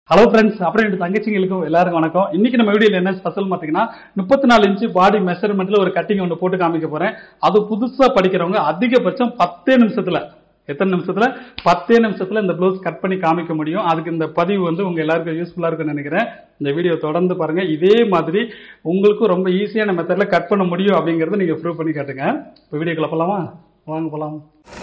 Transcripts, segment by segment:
Hello friends அப்புறம் என் தங்கச்சிங்களுக்கும் எல்லாருக்கும் வணக்கம் இன்னைக்கு நம்ம வீடியோல என்ன ஸ்பெஷல் பார்த்தீங்கன்னா முப்பத்தி நாலு இன்ச்சு பாடி மெஷர்மெண்ட்ல ஒரு கட்டிங் ஒன்று போட்டு காமிக்க போறேன் அது புதுசா படிக்கிறவங்க அதிகபட்சம் பத்தே நிமிஷத்துல எத்தனை நிமிஷத்துல பத்தே நிமிஷத்துல இந்த ப்ளவுஸ் கட் பண்ணி காமிக்க முடியும் அதுக்கு இந்த பதிவு வந்து உங்க எல்லாருக்கும் யூஸ்ஃபுல்லா இருக்கும்னு நினைக்கிறேன் இந்த வீடியோ தொடர்ந்து பாருங்க இதே மாதிரி உங்களுக்கும் ரொம்ப ஈஸியான மெத்தட்ல கட் பண்ண முடியும் அப்படிங்கறத நீங்க ப்ரூவ் பண்ணி காட்டுங்க இப்போ வீடியோக்குள்ள போலாமா வாங்க போலாம்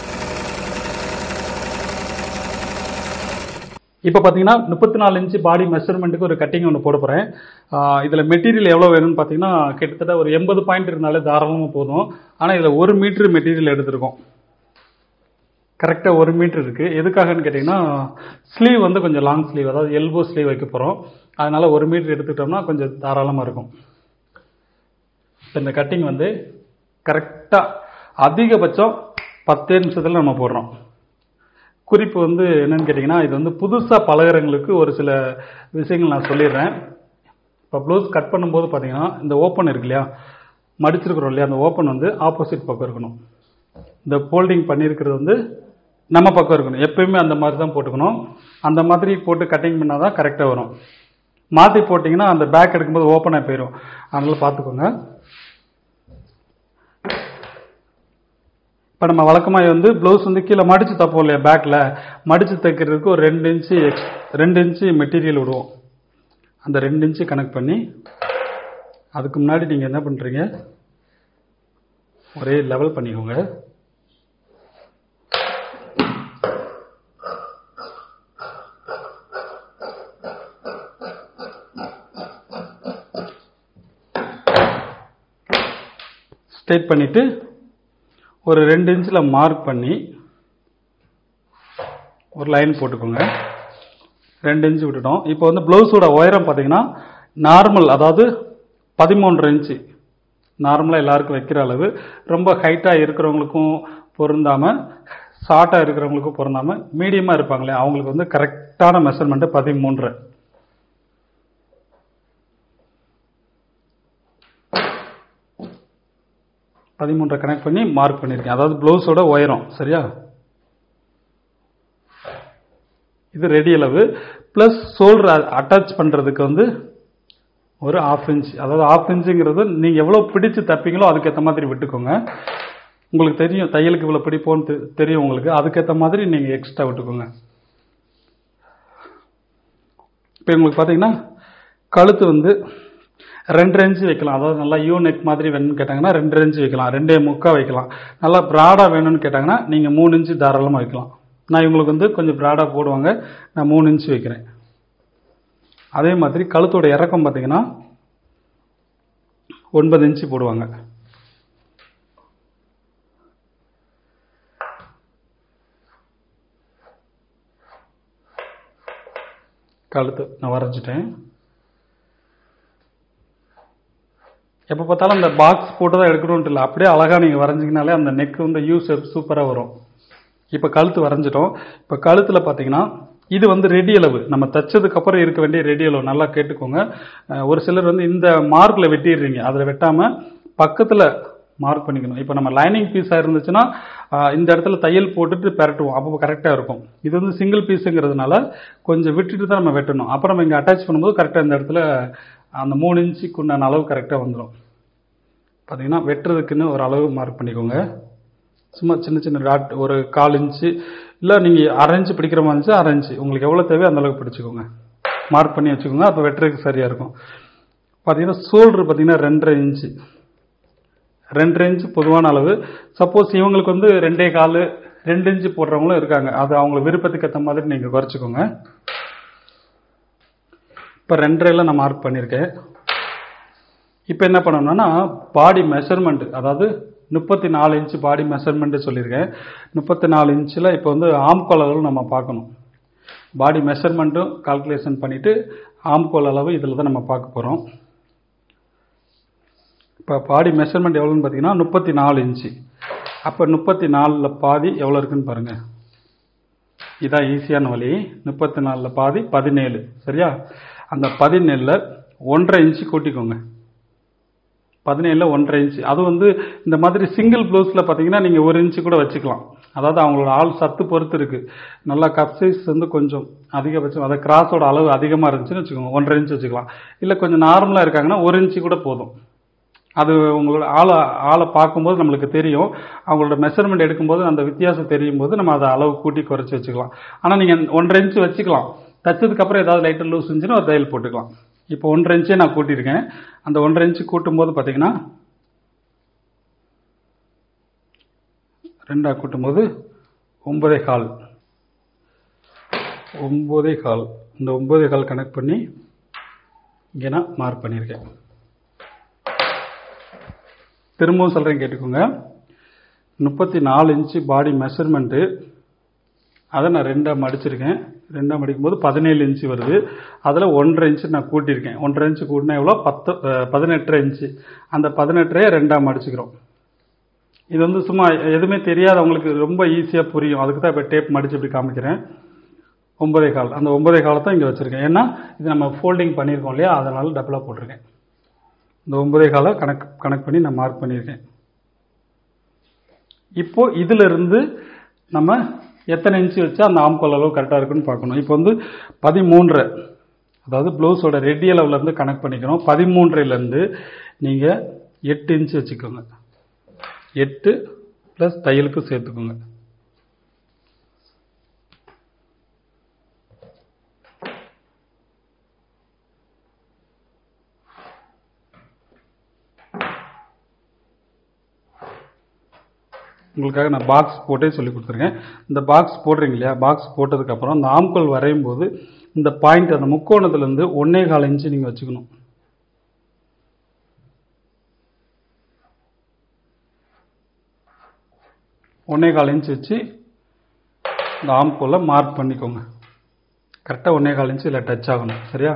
இப்போ பார்த்தீங்கன்னா முப்பத்தி நாலு இன்ச்சு பாடி மெஷர்மெண்ட்டுக்கு ஒரு கட்டிங் ஒன்று போட போகிறேன் இதில் மெட்டீரியல் எவ்வளோ வேணும்னு பார்த்தீங்கன்னா கிட்டத்தட்ட ஒரு எண்பது பாயிண்ட் இருந்தாலே தாராளமாக போதும் ஆனால் இதில் ஒரு மீட்ரு மெட்டீரியல் எடுத்திருக்கோம் கரெக்டாக ஒரு மீட்ரு இருக்குது எதுக்காகன்னு கேட்டிங்கன்னா ஸ்லீவ் வந்து கொஞ்சம் லாங் ஸ்லீவ் அதாவது எல்போ ஸ்லீவ் வைக்க போகிறோம் அதனால் ஒரு மீட்ரு எடுத்துக்கிட்டோம்னா கொஞ்சம் தாராளமாக இருக்கும் இப்போ இந்த கட்டிங் வந்து கரெக்டாக அதிகபட்சம் பத்தே நிமிஷத்தில் நம்ம போடுறோம் குறிப்பு வந்து என்னன்னு கேட்டிங்கன்னா இது வந்து புதுசாக பழகிறவங்களுக்கு ஒரு சில விஷயங்கள் நான் சொல்லிடுறேன் இப்போ ப்ளவுஸ் கட் பண்ணும்போது பார்த்தீங்கன்னா இந்த ஓப்பன் இருக்கு இல்லையா மடிச்சிருக்கிறோம் இல்லையா அந்த ஓப்பன் வந்து ஆப்போசிட் பக்கம் இருக்கணும் இந்த ஃபோல்டிங் பண்ணியிருக்கிறது வந்து நம்ம பக்கம் இருக்கணும் எப்பயுமே அந்த மாதிரி தான் போட்டுக்கணும் அந்த மாதிரி போட்டு கட்டிங் பண்ணால் தான் கரெக்டாக வரும் மாற்றி போட்டிங்கன்னா அந்த பேக் எடுக்கும்போது ஓப்பனாக போயிடும் அதனால் பார்த்துக்கோங்க இப்போ நம்ம வழக்கமாக வந்து ப்ளவுஸ் வந்து கீழே மடித்து தப்போம் இல்லையா பேக்கில் மடித்து தைக்கிறதுக்கு ஒரு ரெண்டு இன்ச்சு எக்ஸ் ரெண்டு இன்ச்சு மெட்டீரியல் விடுவோம் அந்த ரெண்டு இன்ச்சு கனெக்ட் பண்ணி அதுக்கு முன்னாடி நீங்கள் என்ன பண்ணுறீங்க ஒரே லெவல் பண்ணிக்கோங்க ஸ்ட்ரைட் பண்ணிவிட்டு ஒரு ரெண்டு இன்ச்சில் மார்க் பண்ணி ஒரு லைன் போட்டுக்கோங்க ரெண்டு இன்ச்சு விட்டுட்டோம் இப்போ வந்து ப்ளவுஸோட உயரம் பார்த்தீங்கன்னா நார்மல் அதாவது பதிமூன்றரை இன்ச்சு நார்மலாக எல்லாருக்கும் வைக்கிற அளவு ரொம்ப ஹைட்டாக இருக்கிறவங்களுக்கும் பொருந்தாமல் ஷார்ட்டாக இருக்கிறவங்களுக்கும் பொருந்தாமல் மீடியமாக இருப்பாங்களே அவங்களுக்கு வந்து கரெக்டான மெஷர்மெண்ட்டு பதிமூன்று பதிமூன்றை கனெக்ட் பண்ணி மார்க் பண்ணியிருக்கேன் அதாவது ப்ளவுஸோட உயரம் சரியா இது ரெடி அளவு ப்ளஸ் ஷோல்டர் அட்டாச் பண்ணுறதுக்கு வந்து ஒரு ஆஃப் இன்ச் அதாவது ஆஃப் இன்ச்சுங்கிறது நீங்கள் எவ்வளோ பிடிச்சு தப்பீங்களோ அதுக்கேற்ற மாதிரி விட்டுக்கோங்க உங்களுக்கு தெரியும் தையலுக்கு இவ்வளோ பிடிப்போன்னு தெ- தெரியும் உங்களுக்கு அதுக்கேற்ற மாதிரி நீங்கள் எக்ஸ்ட்ரா விட்டுக்கோங்க இப்போ உங்களுக்கு பார்த்தீங்கன்னா கழுத்து வந்து ரெண்டு இன்ச்சு வைக்கலாம் அதாவது நல்லா யூ நெக் மாதிரி வேணும்னு கேட்டாங்கன்னா ரெண்டு இன்ச்சு வைக்கலாம் ரெண்டே முக்கா வைக்கலாம் நல்லா ப்ராடாக வேணும்னு கேட்டாங்கன்னா நீங்கள் மூணு இன்ச்சு தாராளமாக வைக்கலாம் நான் இவங்களுக்கு வந்து கொஞ்சம் ப்ராடாக போடுவாங்க நான் மூணு இன்ச்சு வைக்கிறேன் அதே மாதிரி கழுத்தோட இறக்கம் பார்த்தீங்கன்னா ஒன்பது இன்ச்சு போடுவாங்க கழுத்து நான் வரைஞ்சிட்டேன் எப்போ பார்த்தாலும் அந்த பாக்ஸ் போட்டு தான் எடுக்கணும்ட்டு இல்லை அப்படியே அழகாக நீங்கள் வரைஞ்சிங்கனாலே அந்த நெக் வந்து யூ ஷேப் சூப்பராக வரும் இப்போ கழுத்து வரைஞ்சிட்டோம் இப்போ கழுத்தில் பார்த்தீங்கன்னா இது வந்து ரெடி அளவு நம்ம தச்சதுக்கு அப்புறம் இருக்க வேண்டிய ரெடி அளவு நல்லா கேட்டுக்கோங்க அஹ் ஒரு சிலர் வந்து இந்த மார்க்கில் வெட்டிடுறீங்க அதில் வெட்டாமல் பக்கத்தில் மார்க் பண்ணிக்கணும் இப்போ நம்ம லைனிங் பீஸாக இருந்துச்சுன்னா அஹ் இந்த இடத்துல தையல் போட்டுட்டு பெரட்டுவோம் அப்போ கரெக்டாக இருக்கும் இது வந்து சிங்கிள் பீஸுங்கிறதுனால கொஞ்சம் விட்டுட்டு தான் நம்ம வெட்டணும் அப்புறம் நம்ம இங்கே அட்டாச் பண்ணும்போது கரெக்டாக இந்த இடத்துல அந்த மூணு இன்ச்சுக்கு உண்டான அளவு கரெக்டாக வந்துடும் பார்த்தீங்கன்னா வெட்டுறதுக்குன்னு ஒரு அளவு மார்க் பண்ணிக்கோங்க சும்மா சின்ன சின்ன டாட் ஒரு கால் இன்ச்சு இல்லை நீங்கள் அரை இன்ச்சு பிடிக்கிற மாதிரி இருந்துச்சு அரை இன்ச்சு உங்களுக்கு எவ்வளோ தேவையோ அந்த அளவுக்கு பிடிச்சிக்கோங்க மார்க் பண்ணி வச்சுக்கோங்க அப்போ வெட்டுறதுக்கு சரியாக இருக்கும் பார்த்தீங்கன்னா ஷோல்டர் பார்த்தீங்கன்னா ரெண்டரை இன்ச்சு ரெண்டரை இன்ச்சு பொதுவான அளவு சப்போஸ் இவங்களுக்கு வந்து ரெண்டே கால் ரெண்டு இன்ச்சு போடுறவங்களும் இருக்காங்க அது அவங்க விருப்பத்துக்கு ஏற்ற மாதிரி நீங்கள் குறைச்சிக்கோங்க இப்போ ரெண்டரையில் நான் மார்க் பண்ணியிருக்கேன் இப்போ என்ன பண்ணணும்னா பாடி மெஷர்மெண்ட் அதாவது முப்பத்தி நாலு இன்ச்சு பாடி மெஷர்மெண்ட்டு சொல்லியிருக்கேன் முப்பத்தி நாலு இன்ச்சில் இப்போ வந்து ஆம்கோல் அளவு நம்ம பார்க்கணும் பாடி மெஷர்மெண்ட்டும் கால்குலேஷன் பண்ணிவிட்டு ஆம்கோல் அளவு இதில் தான் நம்ம பார்க்க போகிறோம் இப்போ பாடி மெஷர்மெண்ட் எவ்வளோன்னு பார்த்தீங்கன்னா முப்பத்தி நாலு இன்ச்சு அப்போ முப்பத்தி நாலில் பாதி எவ்வளோ இருக்குன்னு பாருங்கள் இதான் ஈஸியான வழி முப்பத்தி நாலில் பாதி பதினேழு சரியா அந்த பதினேழில் ஒன்றரை இன்ச்சு கூட்டிக்கோங்க பதினேழில் ஒன்றரை இன்ச்சு அது வந்து இந்த மாதிரி சிங்கிள் ப்ளவுஸில் பார்த்தீங்கன்னா நீங்கள் ஒரு இன்ச்சு கூட வச்சுக்கலாம் அதாவது அவங்களோட ஆள் சத்து பொறுத்து இருக்கு நல்லா கப் சைஸ் வந்து கொஞ்சம் அதிகபட்சம் அதாவது கிராஸோட அளவு அதிகமாக இருந்துச்சுன்னு வச்சுக்கோங்க ஒன்றரை இன்ச் வச்சுக்கலாம் இல்லை கொஞ்சம் நார்மலாக இருக்காங்கன்னா ஒரு இன்ச்சு கூட போதும் அது உங்களோட ஆளை ஆளை பார்க்கும்போது நம்மளுக்கு தெரியும் அவங்களோட மெஷர்மெண்ட் எடுக்கும்போது அந்த வித்தியாசம் தெரியும் போது நம்ம அதை அளவு கூட்டி குறைச்சி வச்சுக்கலாம் ஆனால் நீங்கள் ஒன்றரை இன்ச்சு வச்சுக்கலாம் தச்சதுக்கப்புறம் ஏதாவது லைட்டாக லூஸ் இருந்துச்சுன்னா ஒரு தையல் போட்டுக்கலாம் இப்போ ஒன்றரை இன்ச்சே நான் கூட்டியிருக்கேன் அந்த ஒன்றரை இன்ச்சு கூட்டும்போது பார்த்தீங்கன்னா ரெண்டா கூட்டும்போது ஒன்பதே கால் ஒன்பதே கால் இந்த ஒன்பதே கால் கனெக்ட் பண்ணி இங்கே நான் மார்க் பண்ணியிருக்கேன் திரும்பவும் சொல்கிறேன் கேட்டுக்கோங்க முப்பத்தி நாலு இன்ச்சு பாடி மெஷர்மெண்ட்டு அதை நான் ரெண்டாக மடிச்சிருக்கேன் ரெண்டாக மடிக்கும்போது பதினேழு இன்ச்சு வருது அதில் ஒன்றரை இன்ச்சு நான் கூட்டியிருக்கேன் ஒன்றரை இன்ச்சு கூட்டினா எவ்வளோ பத்து அஹ், பதினெட்டரை இன்ச்சு அந்த பதினெட்டரையை ரெண்டாக மடிச்சுக்கிறோம் இது வந்து சும்மா எதுவுமே தெரியாதவங்களுக்கு ரொம்ப ஈஸியாக புரியும் அதுக்கு தான் இப்போ டேப் மடிச்சு இப்படி காமிக்கிறேன் ஒன்பதே கால் அந்த ஒன்பதே காலை தான் இங்கே வச்சுருக்கேன் ஏன்னா இது நம்ம ஃபோல்டிங் பண்ணியிருக்கோம் இல்லையா அதனால டபுளாக போட்டிருக்கேன் இந்த ஒன்பதே காலை கணக்கு கணக்கு பண்ணி நான் மார்க் பண்ணியிருக்கேன் இப்போ இதுல இருந்து நம்ம எத்தனை இன்ச்சு வச்சா அந்த ஆம்கோல் அளவு கரெக்டாக இருக்குன்னு பார்க்கணும் இப்போ வந்து பதிமூன்றரை அதாவது ப்ளவுஸோட ரெடி அளவுல இருந்து கணக்கு பண்ணிக்கணும் பதிமூன்றையிலேருந்து நீங்கள் எட்டு இன்ச்சு வச்சுக்கோங்க எட்டு ப்ளஸ் தையலுக்கு சேர்த்துக்கோங்க உங்களுக்காக நான் பாக்ஸ் போட்டே சொல்லி கொடுத்துருக்கேன் இந்த பாக்ஸ் போடுறீங்க இல்லையா பாக்ஸ் போட்டதுக்கப்புறம் அந்த ஆம்கோல் வரையும் போது இந்த பாயிண்ட் அந்த முக்கோணத்துலேருந்து ஒன்னே கால் இன்ச்சு நீங்கள் வச்சுக்கணும் ஒன்னே கால் இன்ச் வச்சு இந்த ஆம்கோலை மார்க் பண்ணிக்கோங்க கரெக்டாக ஒன்னே கால் இன்ச்சு இதில் டச் ஆகணும் சரியா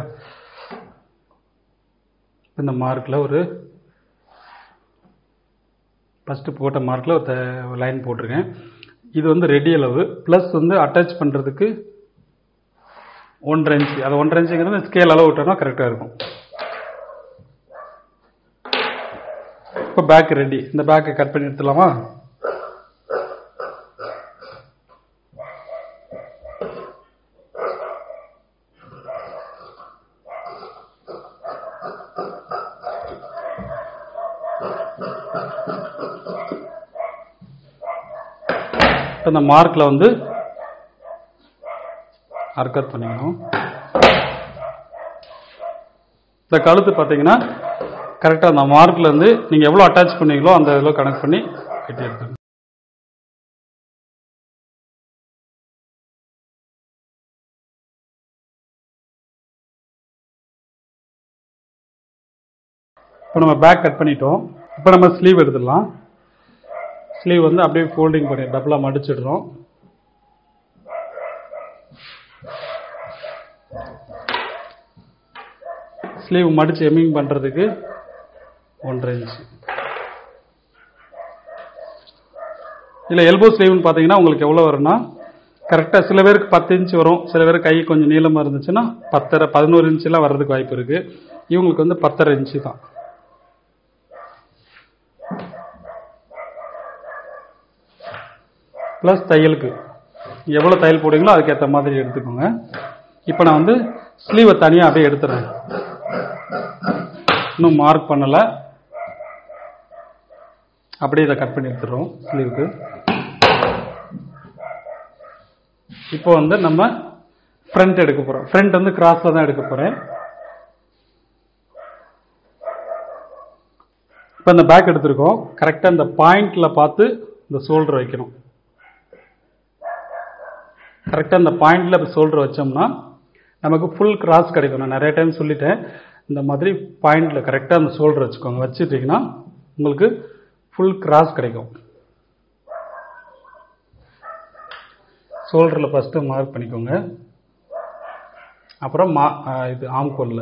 இந்த மார்க்கில் ஒரு ஃபஸ்ட்டு போட்ட மார்க்கில் ஒரு லைன் போட்டிருக்கேன் இது வந்து ரெடி அளவு ப்ளஸ் வந்து அட்டாச் பண்ணுறதுக்கு ஒன்றரை இன்ச்சு அது ஒன்றரை இன்ச்சுங்கிறது ஸ்கேல் அளவு விட்டோம்னா கரெக்டாக இருக்கும் இப்போ பேக் ரெடி இந்த பேக்கை கட் பண்ணி எடுத்துடலாமா இப்போ இந்த மார்க்கில் வந்து அர்க்கத் பண்ணிக்கணும் இந்த கழுத்து பார்த்தீங்கன்னா கரெக்டாக அந்த மார்க்ல இருந்து நீங்கள் எவ்வளோ அட்டாச் பண்ணீங்களோ அந்த இதில் கனெக்ட் பண்ணி கட்டி எடுத்துக்கணும் இப்போ நம்ம பேக் கட் பண்ணிட்டோம் இப்போ நம்ம ஸ்லீவ் எடுத்துடலாம் ஸ்லீவ் வந்து அப்படியே ஃபோல்டிங் பண்ணி டபுளாக மடிச்சிடுறோம் ஸ்லீவ் மடிச்சு எம்மிங் பண்ணுறதுக்கு ஒன்றரை இன்ச்சு இல்லை எல்போ ஸ்லீவ்னு பார்த்தீங்கன்னா உங்களுக்கு எவ்வளோ வரும்னா கரெக்டாக சில பேருக்கு பத்து இன்ச் வரும் சில பேருக்கு கை கொஞ்சம் நீளமாக இருந்துச்சுன்னா பத்தரை பதினோரு இன்ச்செலாம் வர்றதுக்கு வாய்ப்பு இருக்குது இவங்களுக்கு வந்து பத்தரை இன்ச்சு தான் ப்ளஸ் தையலுக்கு எவ்வளோ தையல் போடுவீங்களோ அதுக்கேற்ற மாதிரி எடுத்துக்கோங்க இப்போ நான் வந்து ஸ்லீவை தனியாக அப்படியே எடுத்துறேன் இன்னும் மார்க் பண்ணலை அப்படியே இதை கட் பண்ணி எடுத்துடுறோம் ஸ்லீவுக்கு இப்போ வந்து நம்ம ஃப்ரண்ட் எடுக்க போகிறோம் ஃப்ரண்ட் வந்து கிராஸில் தான் எடுக்க போகிறேன் இப்போ இந்த பேக் எடுத்திருக்கோம் கரெக்டாக இந்த பாயிண்ட்ல பார்த்து இந்த ஷோல்டர் வைக்கணும் கரெக்டாக இந்த பாயிண்ட்ல ஷோல்டர் வச்சோம்னா நமக்கு ஃபுல் கிராஸ் கிடைக்கும் நான் நிறைய டைம் சொல்லிட்டேன் இந்த மாதிரி பாயிண்ட்ல கரெக்டாக அந்த ஷோல்டர் வச்சுக்கோங்க வச்சுட்டிங்கன்னா உங்களுக்கு ஃபுல் கிராஸ் கிடைக்கும் ஷோல்டரில் ஃபஸ்ட்டு மார்க் பண்ணிக்கோங்க அப்புறம் மா ஆ, இது ஆம்கோலில்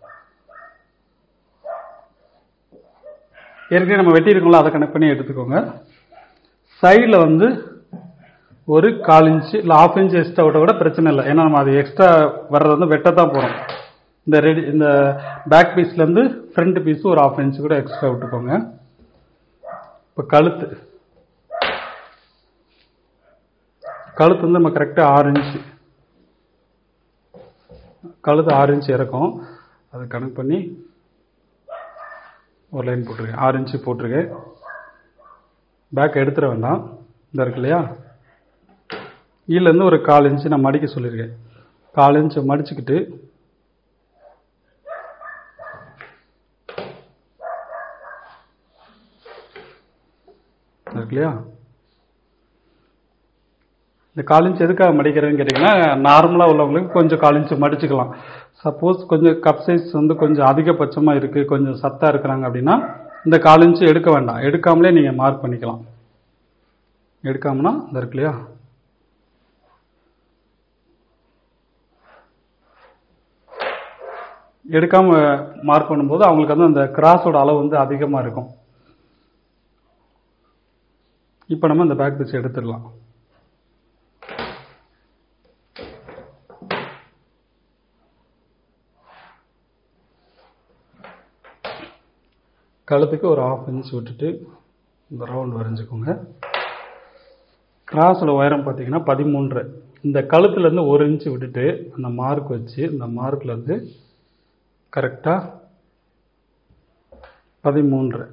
ஏற்கனவே நம்ம வெட்டியிருக்கோம்ல அதை கனெக்ட் பண்ணி எடுத்துக்கோங்க சைடில் வந்து ஒரு கால் இன்ச்சு இல்லை ஆஃப் இன்ச் எக்ஸ்ட்ரா விட்ட கூட பிரச்சனை இல்லை ஏன்னா நம்ம அது எக்ஸ்ட்ரா வர்றது வந்து வெட்டத்தான் போகிறோம் இந்த ரெடி இந்த பேக் பீஸ்லேருந்து ஃப்ரண்ட் பீஸு ஒரு ஆஃப் இன்ச் கூட எக்ஸ்ட்ரா விட்டுக்கோங்க இப்போ கழுத்து கழுத்து வந்து நம்ம கரெக்டாக ஆறு இன்ச்சு கழுத்து ஆறு இன்ச்சு இறக்கும் அதை கணக்கு பண்ணி ஒரு லைன் போட்டிருக்கேன் ஆறு இன்ச்சு போட்டிருக்கேன் பேக் எடுத்துட வேண்டாம் இந்த இருக்கு இல்லையா கீழேருந்து ஒரு கால் இன்ச்சு நான் மடிக்க சொல்லியிருக்கேன் கால் இன்ச்சு மடிச்சுக்கிட்டு இருக்கு இல்லையா இந்த கால் இன்ச் எதுக்காக மடிக்கிறேன்னு கேட்டிங்கன்னா நார்மலாக உள்ளவங்களுக்கு கொஞ்சம் கால் இன்ச் மடிச்சுக்கலாம் சப்போஸ் கொஞ்சம் கப் சைஸ் வந்து கொஞ்சம் அதிகபட்சமாக இருக்குது கொஞ்சம் சத்தாக இருக்கிறாங்க அப்படின்னா இந்த கால் இன்ச்சு எடுக்க வேண்டாம் எடுக்காமலே நீங்கள் மார்க் பண்ணிக்கலாம் எடுக்காமனா இந்த இருக்கு இல்லையா எடுக்காம மார்க் பண்ணும்போது அவங்களுக்கு வந்து அந்த கிராஸோட அளவு வந்து அதிகமாக இருக்கும் இப்போ நம்ம இந்த பேக் பீஸ் எடுத்துடலாம் கழுத்துக்கு ஒரு ஆஃப் இன்ச் விட்டுட்டு இந்த ரவுண்ட் வரைஞ்சிக்கோங்க கிராஸோட உயரம் பார்த்தீங்கன்னா பதிமூன்று இந்த கழுத்துலேருந்து ஒரு இன்ச்சு விட்டுட்டு அந்த மார்க் வச்சு இந்த மார்க்லேருந்து கரெக்டாக பதிமூன்று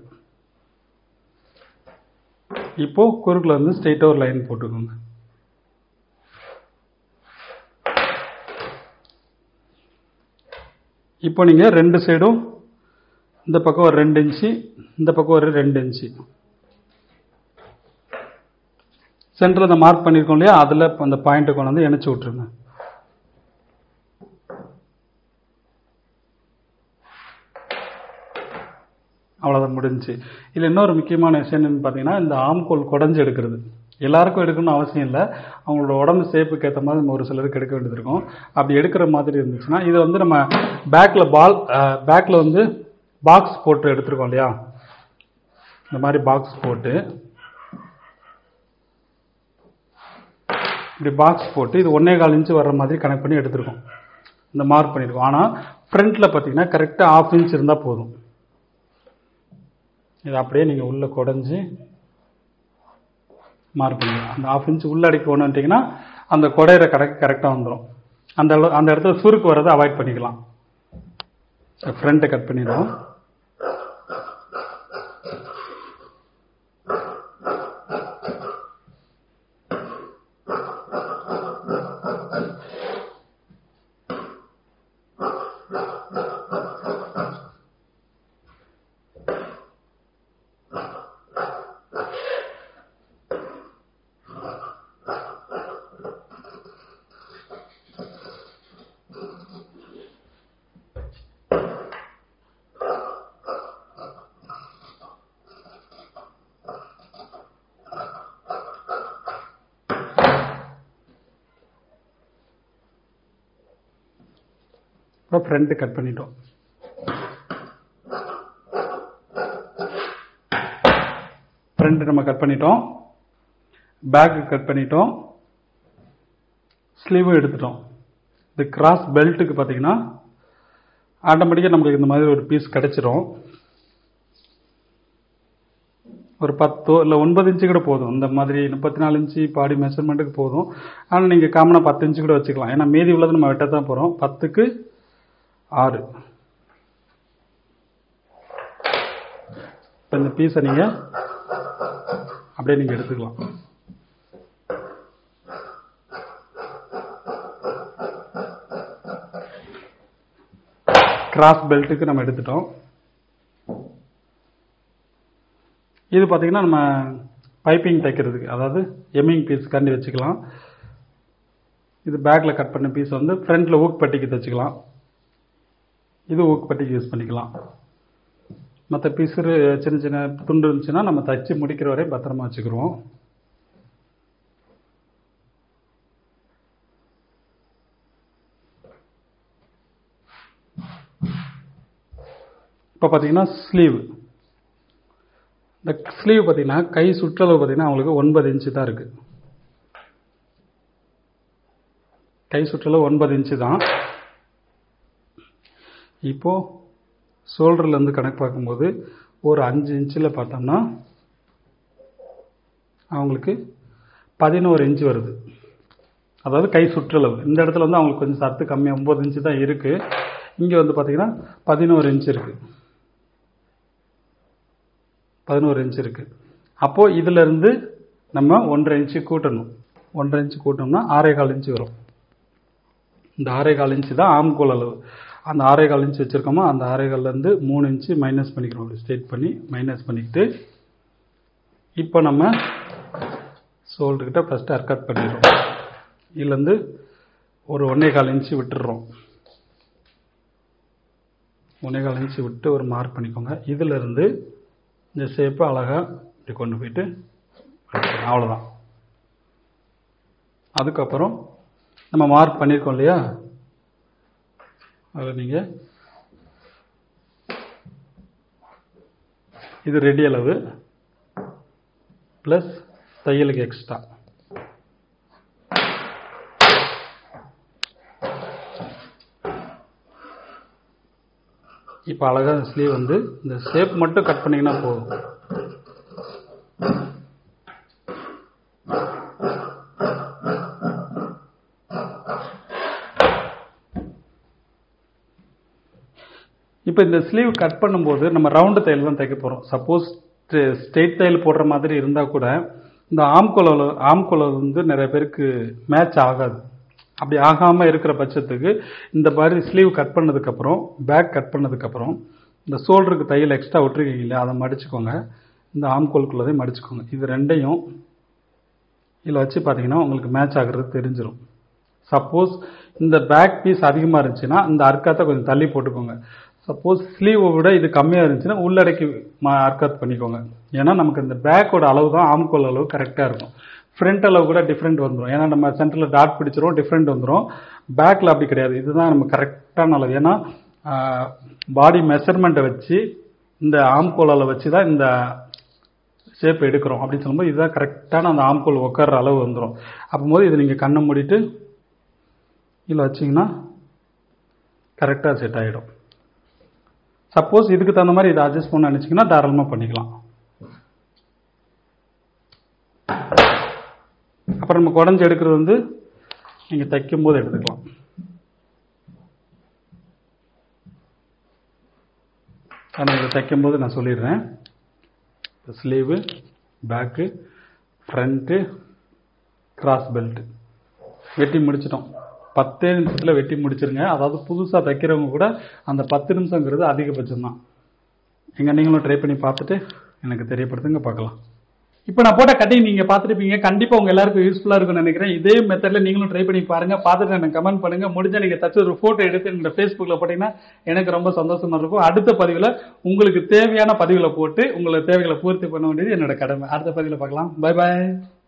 இப்போ குறுக்கில் வந்து ஸ்ட்ரெயிட்டாக ஒரு லைன் போட்டுக்கோங்க இப்போ நீங்கள் ரெண்டு சைடும் இந்த பக்கம் ஒரு ரெண்டு இன்ச்சு இந்த பக்கம் ஒரு ரெண்டு இன்ச்சு சென்டரில் இந்த மார்க் பண்ணியிருக்கோம் இல்லையா அதில் அந்த பாயிண்ட்டை கொண்டு வந்து இணைச்சி விட்ருங்க அவ்வளோதான் முடிஞ்சுச்சு இதில் இன்னொரு முக்கியமான விஷயம் என்னன்னு பார்த்தீங்கன்னா இந்த ஆம்கோல் குடஞ்சி எடுக்கிறது எல்லாருக்கும் எடுக்கணும்னு அவசியம் இல்லை அவங்களோட உடம்பு ஷேப்புக்கு ஏற்ற மாதிரி நம்ம ஒரு சிலருக்கு எடுக்க வேண்டியது இருக்கும் அப்படி எடுக்கிற மாதிரி இருந்துச்சுன்னா இது வந்து நம்ம பேக்கில் பால் பேக்கில் வந்து பாக்ஸ் போட்டு எடுத்துருக்கோம் இல்லையா இந்த மாதிரி பாக்ஸ் போட்டு இப்படி பாக்ஸ் போட்டு இது ஒன்னே கால் இன்ச்சு வர்ற மாதிரி கனெக்ட் பண்ணி எடுத்திருக்கோம் இந்த மார்க் பண்ணியிருக்கோம் ஆனால் ஃப்ரண்ட்டில் பார்த்தீங்கன்னா கரெக்டாக ஆஃப் இன்ச் இருந்தால் போதும் இது அப்படியே நீங்கள் உள்ளே குடஞ்சி மார்க் பண்ணிக்கலாம் அந்த ஆஃப் இன்ச் உள்ளே அடிக்க ஒன்றுட்டிங்கன்னா அந்த குடையிற கரெக்ட் கரெக்டாக வந்துடும் அந்த அளவு- அந்த இடத்துல சுருக்கு வர்றதை அவாய்ட் பண்ணிக்கலாம் ஃப்ரண்ட்டை கட் பண்ணிடுவோம் இப்போ ஃப்ரண்ட்டு கட் பண்ணிட்டோம் ஃப்ரண்ட் நம்ம கட் பண்ணிட்டோம் பேக் கட் பண்ணிட்டோம் ஸ்லீவும் எடுத்துட்டோம் இந்த கிராஸ் பெல்ட்டுக்கு பார்த்தீங்கன்னா ஆட்டோமேட்டிக்காக நம்மளுக்கு இந்த மாதிரி ஒரு பீஸ் கிடைச்சிரும் ஒரு பத்தோ இல்லை ஒன்பது இன்ச்சு கூட போதும் இந்த மாதிரி முப்பத்தி நாலு இன்ச்சு பாடி மெஷர்மெண்ட்டுக்கு போதும் ஆனால் நீங்கள் காமனாக பத்து இன்ச்சு கூட வச்சுக்கலாம் ஏன்னா மீதி உள்ளது நம்ம வெட்ட தான் போகிறோம் பத்துக்கு ஆறு இப்போ இந்த பீஸை நீங்கள் அப்படியே நீங்கள் எடுத்துக்கலாம் கிராஸ் பெல்ட்டுக்கு நம்ம எடுத்துட்டோம் இது பார்த்தீங்கன்னா நம்ம பைப்பிங் தைக்கிறதுக்கு அதாவது எம்மிங் பீஸ் கண்டி வச்சுக்கலாம் இது பேக்கில் கட் பண்ண பீஸ் வந்து ஃப்ரண்ட்டில் ஊக் பட்டிக்கு தைச்சிக்கலாம் இது ஊக் பட்டிக்கு யூஸ் பண்ணிக்கலாம் மற்ற பீஸு சின்ன சின்ன துண்டு இருந்துச்சுன்னா நம்ம தைச்சு முடிக்கிற வரை பத்திரமா வச்சுக்கிருவோம் இப்போ பார்த்தீங்கன்னா ஸ்லீவ் இந்த ஸ்லீவ் பார்த்தீங்கன்னா கை சுற்றளவு பார்த்தீங்கன்னா அவங்களுக்கு ஒன்பது இன்ச்சு தான் இருக்குது கை சுற்றளவு ஒன்பது இன்ச்சு தான் இப்போ ஷோல்டர்ல இருந்து கணக்கு பார்க்கும்போது ஒரு அஞ்சு இன்ச்சில் பார்த்தோம்னா அவங்களுக்கு பதினோரு இன்ச்சு வருது அதாவது கை சுற்றளவு இந்த இடத்துல வந்து அவங்களுக்கு கொஞ்சம் சத்து கம்மியாக ஒம்பது இன்ச்சு தான் இருக்கு இங்கே வந்து பார்த்தீங்கன்னா பதினோரு இன்ச் இருக்கு பதினோரு இன்ச் இருக்கு அப்போ இதுல இருந்து நம்ம ஒன்றரை இன்ச்சு கூட்டணும் ஒன்றரை இன்ச்சு கூட்டணும்னா ஆறே கால் இன்ச்சு வரும் இந்த ஆறே கால் இன்ச்சு தான் ஆம்கோல் அளவு அந்த ஆறே கால் இன்ச்சு வச்சிருக்கோமோ அந்த ஆறே கால்ல இருந்து மூணு இன்ச்சு மைனஸ் பண்ணிக்கிறோம் அப்படி ஸ்ட்ரெயிட் பண்ணி மைனஸ் பண்ணிக்கிட்டு இப்போ நம்ம ஷோல்டர்கிட்ட ஃபஸ்ட்டு அர்கட் பண்ணிடுறோம் இதுலேருந்து ஒரு ஒன்றே கால் இன்ச்சு விட்டுடுறோம் ஒன்றே கால் இன்ச்சு விட்டு ஒரு மார்க் பண்ணிக்கோங்க இதுல இருந்து இந்த ஷேப்பை அழகாக இப்படி கொண்டு போயிட்டு அடிச்சிடணும். அவ்வளவுதான் அதுக்கப்புறம் நம்ம மார்க் பண்ணியிருக்கோம் இல்லையா அதில் நீங்கள் இது ரெடி அளவு ப்ளஸ் தையலுக்கு எக்ஸ்ட்ரா இப்போ அழகா ஸ்லீவ் வந்து இந்த ஷேப் மட்டும் கட் பண்ணீங்கன்னா போதும் இப்போ இந்த ஸ்லீவ் கட் பண்ணும்போது நம்ம ரவுண்டு தையல் தான் தைக்க போகிறோம் சப்போஸ் ஸ்ட்ரெயிட் தையல் போடுற மாதிரி இருந்தால் கூட இந்த ஆம்கோல ஆம்கோல வந்து நிறைய பேருக்கு மேட்ச் ஆகாது அப்படி ஆகாமல் இருக்கிற பட்சத்துக்கு இந்த மாதிரி ஸ்லீவ் கட் பண்ணதுக்கப்புறம் பேக் கட் பண்ணதுக்கப்புறம் இந்த ஷோல்டருக்கு தையல் எக்ஸ்ட்ரா விட்டுருக்கீங்க இல்லையா அதை மடிச்சுக்கோங்க இந்த ஆம்கோலுக்குள்ளதே மடிச்சுக்கோங்க இது ரெண்டையும் இதில் வச்சு பார்த்தீங்கன்னா உங்களுக்கு மேட்ச் ஆகுறது தெரிஞ்சிடும் சப்போஸ் இந்த பேக் பீஸ் அதிகமாக இருந்துச்சுன்னா இந்த அர்க்காத்தை கொஞ்சம் தள்ளி போட்டுக்கோங்க சப்போஸ் ஸ்லீவை விட இது கம்மியாக இருந்துச்சுன்னா உள்ளடக்கி ம- அர்க்காத் பண்ணிக்கோங்க ஏன்னா நமக்கு இந்த பேக்கோட அளவு தான் ஆம்கோல் அளவு கரெக்டாக இருக்கும் ஃப்ரண்ட் அளவு கூட டிஃப்ரெண்ட் வந்துடும் ஏன்னா நம்ம சென்டரில் டாட் பிடிச்சிரும் டிஃப்ரெண்ட் வந்துடும் பேக்கில் அப்படி கிடையாது இதுதான் நம்ம கரெக்டான அளவு ஏன்னா பாடி மெஷர்மெண்ட்டை வச்சு இந்த ஆம்கோல் அளவு வச்சு தான் இந்த ஷேப் எடுக்கிறோம் அப்படின்னு சொல்லும்போது இதுதான் கரெக்டான அந்த ஆம்கோல் உட்கார்ற அளவு வந்துடும் அப்போது இது நீங்கள் கண்ணை மூடிட்டு இதில் வச்சிங்கன்னா கரெக்டாக செட் ஆகிடும் சப்போஸ் இதுக்கு தகுந்த மாதிரி இதை அட்ஜஸ்ட் பண்ண நினச்சிங்கன்னா தாராளமாக பண்ணிக்கலாம் அப்புறம் நம்ம குடஞ்சி எடுக்கிறது வந்து நீங்கள் தைக்கும் போது எடுத்துக்கலாம் ஆனால் இதை தைக்கும் போது நான் சொல்லிடுறேன் sleeve back front cross belt வெட்டி முடிச்சிட்டோம் பத்தே நிமிஷத்தில் வெட்டி முடிச்சிருங்க அதாவது புதுசாக தைக்கிறவங்க கூட அந்த பத்து நிமிஷங்கிறது அதிகபட்சம் தான் எங்க நீங்களும் ட்ரை பண்ணி பார்த்துட்டு எனக்கு தெரியப்படுத்துங்க பார்க்கலாம் இப்போ நான் போட்ட கட்டிங் நீங்கள் பார்த்துருப்பீங்க கண்டிப்பாக உங்கள் எல்லாருக்கும் யூஸ்ஃபுல்லாக இருக்கும்னு நினைக்கிறேன் இதே மெத்தடில் நீங்களும் ட்ரை பண்ணி பாருங்க பார்த்துட்டு எனக்கு கமெண்ட் பண்ணுங்க முடிஞ்சா நீங்கள் தச்சு ஒரு ஃபோட்டோ எடுத்து என்னோட ஃபேஸ்புக்கில் போட்டிங்கன்னா எனக்கு ரொம்ப சந்தோஷமா இருக்கும் அடுத்த பதிவில் உங்களுக்கு தேவையான பதிவில் போட்டு உங்களை தேவைகளை பூர்த்தி பண்ண வேண்டியது என்னோட கடமை அடுத்த பதிவில் பார்க்கலாம் பை பாய்